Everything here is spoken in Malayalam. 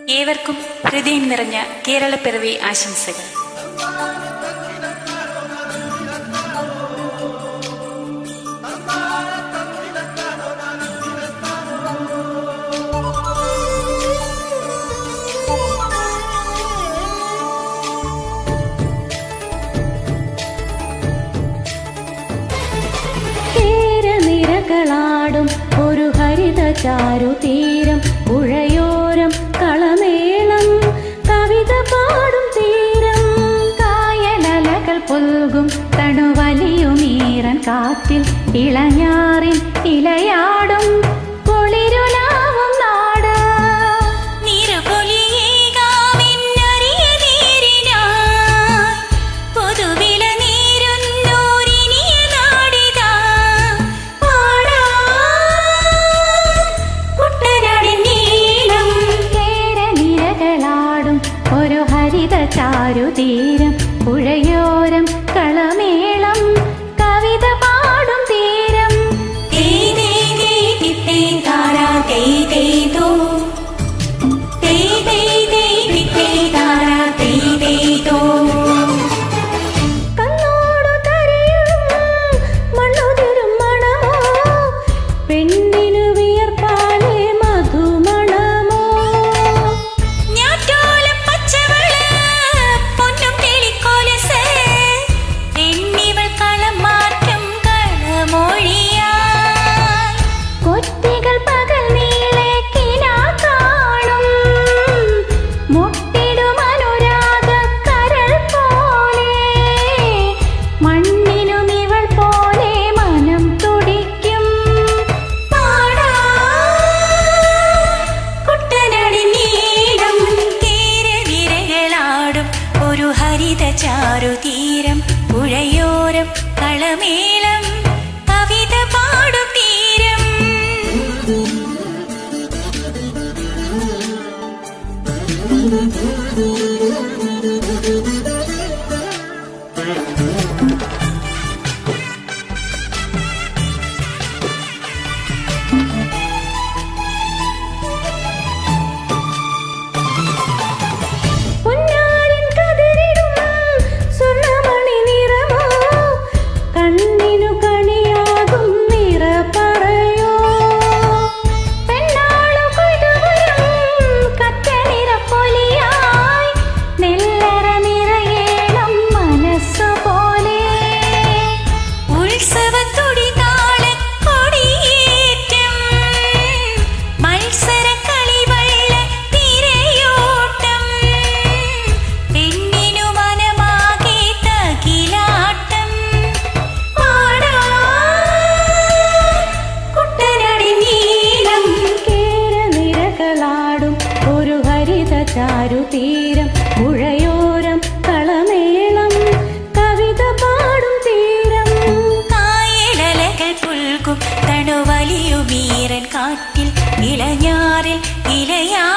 ഏവർക്കും ഹൃദയം നിറഞ്ഞ കേരളപ്പിറവി ആശംസകൾ കേരനിരകളാടും ഒരു ഹരിത ചാരുതീരം പുഴയോരം കളമേളം കവിത പാടും തീരം കായലലകൾ പുൽകും തണുവലിയുമീറൻ കാറ്റിൽ ഇളഞ്ഞാറിൻ ഇലയാടും കുളിരുലാവും നാട് കേരനിരകളാടും ഒരു ഹരിത ചാരുതീരം പുഴയോരം കളമേളം കവിത പാടും തീരം കണ്ണോടു തരയും മണ്ണുതിരും മണമോ പെണ്ണിനു വിയർപ്പാലേ മധുമണമോ കൊത്തികൾ പകൽ നീളെ കിനാ കാണും മുട്ടിടും അനുരാഗ കരൾ പോലെ മണ്ണിനും ഇവൾ പോലെ മനം തുടിക്കും പാടാ കുട്ടനാടി നീളം കേരവിരകളാടും ഒരു ഹരിത ചാരുതീരം പുഴയോരം കളമേളം കവിത പാടും തീരം പൊന്നാരിൻ കതിരിടും സ്വർണ്ണമണി നിറമോ കണ്ണിനു കണിയാകും നിറ പറയോ പെണ്ണാളു കൊണ്ടുവരും കറ്റ നിറപ്പൊലിയായി നെല്ലറ നിറയേണം മനസ്സു പോലെ ഉത്സവത്തൊടി താളക്കൊടിയേറ്റം മത്സരക്കളി വള്ള തിരയോട്ടം പെണ്ണിനു മനമാകെ തകിലാട്ടം പാടാ കുട്ടനാടി നീളം കേരനിരകളാടും ഒരു ഹരിത ചാരുതീരം പുഴയോരം കളമേളം കവിത പാടും തീരം കായലലകൾ പുൽകും തണുവലിയുമീറൻ കാറ്റിൽ ഇളഞ്ഞാറിൽ ഇലയാ